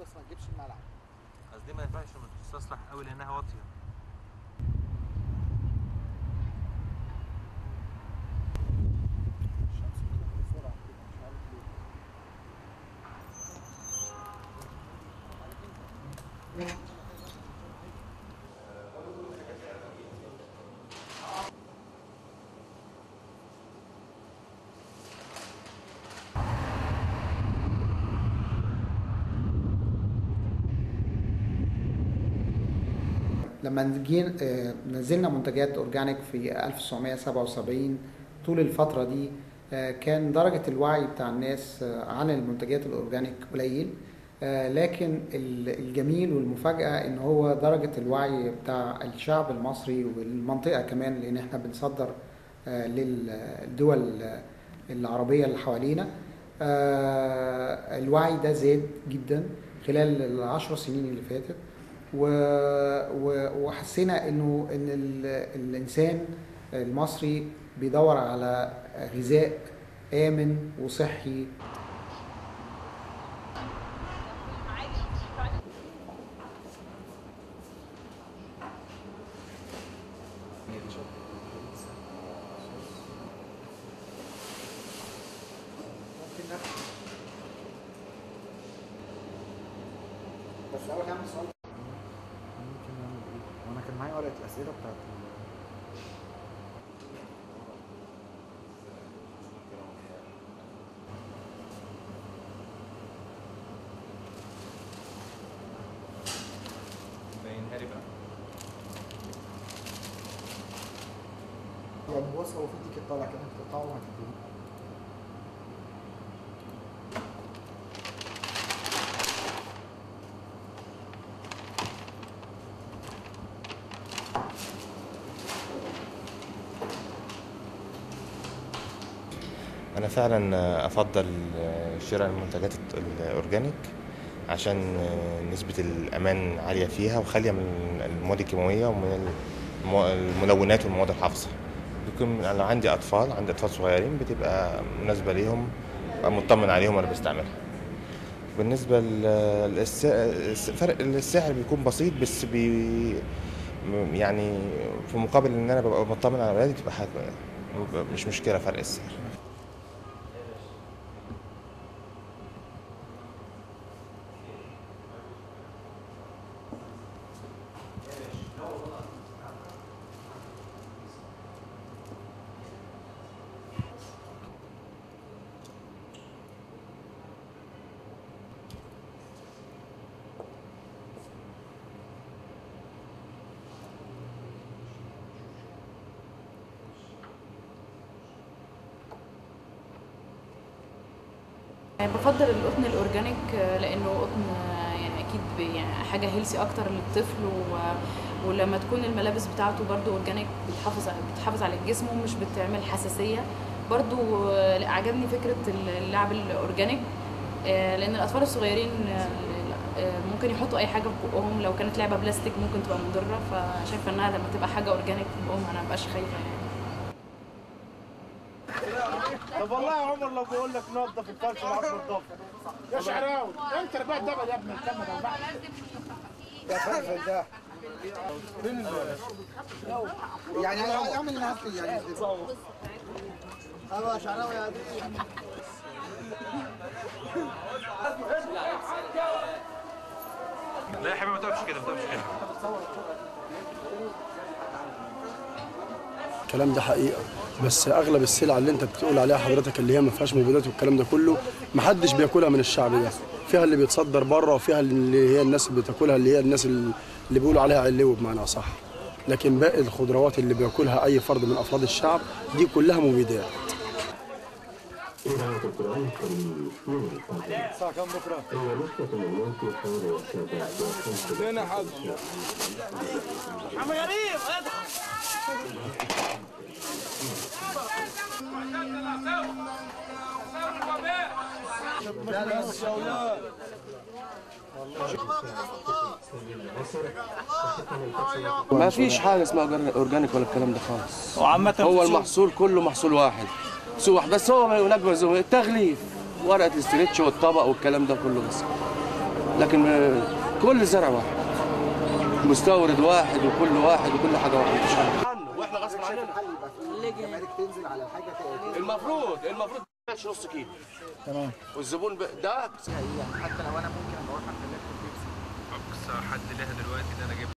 بس ما تجيبش الملعب قصدي ما ينفعش تستصلح قوي لانها واطيه الشمس بتروح بسرعه كده مش عارف ليه لما جينا آه، نزلنا منتجات اورجانيك في 1977 طول الفتره دي آه، كان درجه الوعي بتاع الناس آه، عن المنتجات الاورجانيك قليل آه، لكن ال- الجميل والمفاجاه ان هو درجه الوعي بتاع الشعب المصري والمنطقه كمان لان احنا بنصدر آه، للدول العربيه اللي حوالينا آه، الوعي ده زاد جدا خلال العشر سنين اللي فاتت و... و... وحسينا انه ان ال... الانسان المصري بيدور على غذاء امن وصحي بس اول اهم سؤال ممكن نعمل ايه؟ وانا كان معايا ورقه الاسئله بتاعت ال- باينها لي بقى يعني بص هو في تيكت طالع كده تقطعه وهتديه أنا فعلا أفضل شراء المنتجات الأورجانيك عشان نسبة الأمان عالية فيها وخالية من المواد الكيماوية ومن الم- الملونات والمواد الحافظة بيكون لو عندي أطفال عندي أطفال صغيرين بتبقى مناسبة ليهم أبقى مطمن عليهم وأنا بستعملها بالنسبة للفرق السعر بيكون بسيط بس بي يعني في مقابل ان انا ببقى مطمن على اولادي تبقى حاجه مش مشكله فرق السعر بفضل القطن الاورجانيك آه، لانه قطن آه، يعني اكيد بي- يعني حاجه هيلسي اكتر للطفل و... ولما تكون الملابس بتاعته برضو اورجانيك بتحافظ بتحافظ على الجسم ومش بتعمل حساسيه برضو آه، لا، عجبني فكره اللعب الاورجانيك آه، لان الاطفال الصغيرين آه، آه، ممكن يحطوا اي حاجه في بقهم لو كانت لعبه بلاستيك ممكن تبقى مضره فشايفه انها لما تبقى حاجه اورجانيك في بقهم انا مبقاش خايفه يعني طب والله يا عمر لو بقول لك نظف الفرش معاك نظفه يا شعراوي انت اللي بقى الدبل يا ابني الكلمه ده بقى ده فلفل ده فين يعني اعمل لنا هات يعني ايوه يا شعراوي يا دي لا يا حبيبي ما تقفش كده ما تقفش كده الكلام ده حقيقه بس اغلب السلع اللي انت بتقول عليها حضرتك اللي هي ما فيهاش مبيدات والكلام ده كله محدش بياكلها من الشعب ده فيها اللي بيتصدر بره وفيها اللي هي الناس اللي بتاكلها اللي هي الناس اللي بيقولوا عليها علوي بمعنى صح لكن باقي الخضروات اللي بياكلها اي فرد من افراد الشعب دي كلها مبيدات الساعه كام بكره؟ فين يا حاج؟ عم غريب لا لا بس يا اولاد ما فيش حاجه اسمها أورجان- اورجانيك ولا الكلام ده خالص وعامة هو في المحصول كله محصول واحد سوح بس هو هناك بس هو التغليف ورقه الاسترتش والطبق والكلام ده كله بس لكن آه، كل زرع واحد مستورد واحد وكل واحد وكل حاجه واحده مفيش حاجه واحنا غصب عننا الجمارك تنزل على الحاجه كده المفروض المفروض ماشي نص كيلو تمام والزبون ب... ده يعني حتى لو انا ممكن ابقى اروح اكلمكم بيبسي اقصى حد لها دلوقتي ده انا جبت